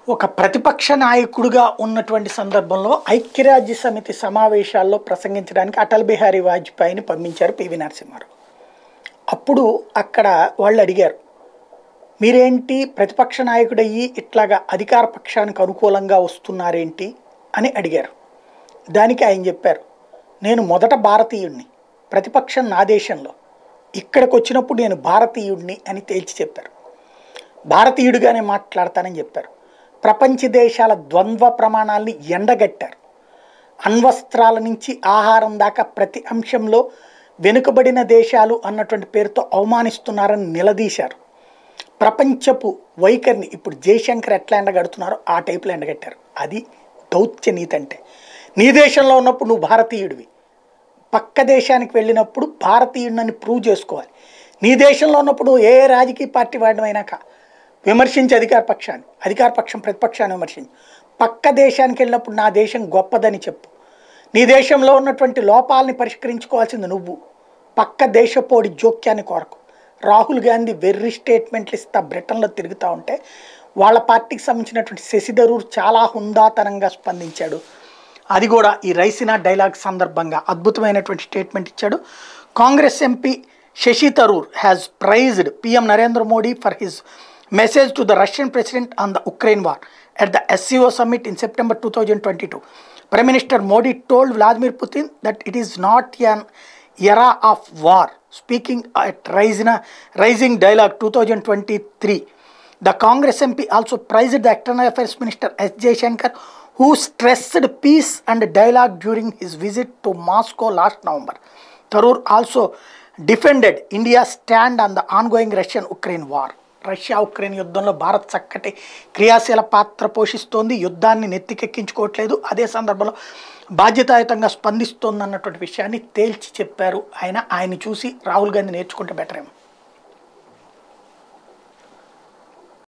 ఒక ప్రతిపక్ష నాయకుడిగా ఉన్నటువంటి సందర్భంలో ఐక్యరాజ్య సమితి సమావేశాల్లో ప్రసంగించడానికి అటల్ బిహారీ వాజ్పేయిని పంపించారు పివి నరసింహారావు అప్పుడు అక్కడ వాళ్ళు అడిగారు మీరేంటి ప్రతిపక్ష నాయకుడయ్యి ఇట్లాగా అధికార పక్షానికి అనుకూలంగా వస్తున్నారేంటి అని అడిగారు దానికి ఆయన చెప్పారు నేను మొదట భారతీయుడిని ప్రతిపక్షం నా దేశంలో ఇక్కడికి వచ్చినప్పుడు నేను భారతీయుడిని అని తేల్చి చెప్పారు భారతీయుడిగానే మాట్లాడతానని చెప్పారు ప్రపంచ దేశాల ద్వంద్వ ప్రమాణాల్ని ఎండగట్టారు అణ్వస్త్రాల నుంచి ఆహారం దాకా ప్రతి అంశంలో వెనుకబడిన దేశాలు అన్నటువంటి పేరుతో అవమానిస్తున్నారని నిలదీశారు ప్రపంచపు వైఖరిని ఇప్పుడు జయశంకర్ ఎట్లా ఎండగడుతున్నారో ఆ టైపులో ఎండగట్టారు అది దౌత్య నీతి అంటే నీ దేశంలో ఉన్నప్పుడు నువ్వు భారతీయుడివి పక్క దేశానికి వెళ్ళినప్పుడు భారతీయుడిని ప్రూవ్ చేసుకోవాలి నీ దేశంలో ఉన్నప్పుడు ఏ రాజకీయ పార్టీ వాడినైనాక విమర్శించి అధికార పక్షాన్ని అధికార పక్షం ప్రతిపక్షాన్ని విమర్శించి పక్క దేశానికి వెళ్ళినప్పుడు నా దేశం గొప్పదని చెప్పు నీ దేశంలో ఉన్నటువంటి లోపాలని పరిష్కరించుకోవాల్సింది నువ్వు పక్క దేశపోడి జోక్యాన్ని కోరకు రాహుల్ గాంధీ వెర్రి స్టేట్మెంట్లు ఇస్తా బ్రిటన్లో తిరుగుతూ ఉంటే వాళ్ళ పార్టీకి సంబంధించినటువంటి శశి థరూర్ చాలా హుందాతనంగా స్పందించాడు అది కూడా ఈ రైసినా డైలాగ్ సందర్భంగా అద్భుతమైనటువంటి స్టేట్మెంట్ ఇచ్చాడు Congress MP Shashi Tharoor has praised PM Narendra Modi for his message to the Russian president on the Ukraine war at the SCO summit in September 2022. Prime Minister Modi told Vladimir Putin that it is not an era of war. Speaking at Rising, Rising Dialogue 2023, the Congress MP also praised the External Affairs Minister S. Jaishankar, who stressed peace and dialogue during his visit to Moscow last November. Tharoor also defended India's stand on the ongoing Russian-Ukraine war. రష్యా Ukraine యుద్ధంలో భారత్ చక్కటి క్రియాశీల పాత్ర పోషిస్తోంది యుద్ధాన్ని నెత్తికెక్కించుకోవట్లేదు అదే సందర్భంలో బాధ్యతాయుతంగా స్పందిస్తోంది అన్నటువంటి విషయాన్ని తేల్చి చెప్పారు ఆయన ఆయన చూసి రాహుల్ గాంధీ నేర్చుకుంటే బెటర్ ఏమో